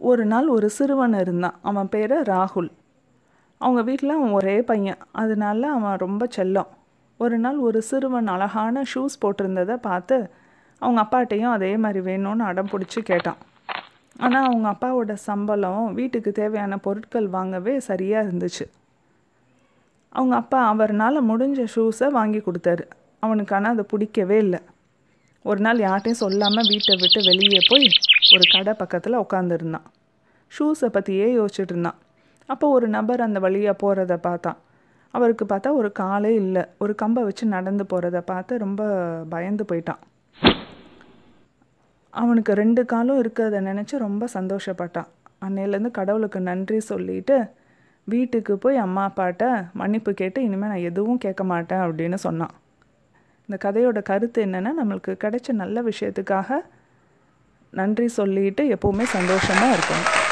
ஒரு நாள் ஒரு சிறுவன் இருந்தான் அவன் பேர் ராகுல் அவங்க வீட்டில் அவன் ஒரே பையன் அதனால அவன் ரொம்ப செல்லம் ஒரு நாள் ஒரு சிறுவன் அழகான ஷூஸ் போட்டிருந்ததை பார்த்து அவங்க அப்பாட்டையும் அதே மாதிரி வேணும்னு அடம் பிடிச்சி கேட்டான் ஆனால் அவங்க அப்பாவோட சம்பளம் வீட்டுக்கு தேவையான பொருட்கள் வாங்கவே சரியாக இருந்துச்சு அவங்க அப்பா அவர்னால் முடிஞ்ச ஷூஸை வாங்கி கொடுத்தாரு அவனுக்கு ஆனால் அது பிடிக்கவே இல்லை ஒரு நாள் யார்ட்டையும் சொல்லாமல் வீட்டை விட்டு வெளியே போய் ஒரு கடை பக்கத்தில் உட்காந்துருந்தான் ஷூஸை பற்றியே யோசிச்சுட்டு இருந்தான் அப்போ ஒரு நபர் அந்த வழியாக போகிறத பார்த்தான் அவருக்கு பார்த்தா ஒரு காலே இல்லை ஒரு கம்பை வச்சு நடந்து போகிறத பார்த்து ரொம்ப பயந்து போயிட்டான் அவனுக்கு ரெண்டு காலும் இருக்கிறத நினச்சி ரொம்ப சந்தோஷப்பட்டான் அன்னையிலேருந்து கடவுளுக்கு நன்றி சொல்லிட்டு வீட்டுக்கு போய் அம்மா அப்பாட்ட மன்னிப்பு கேட்டு இனிமேல் நான் எதுவும் கேட்க மாட்டேன் அப்படின்னு சொன்னான் இந்த கதையோட கருத்து என்னென்னா நம்மளுக்கு கிடைச்ச நல்ல விஷயத்துக்காக நன்றி சொல்லிட்டு எப்போவுமே சந்தோஷமாக இருக்கணும்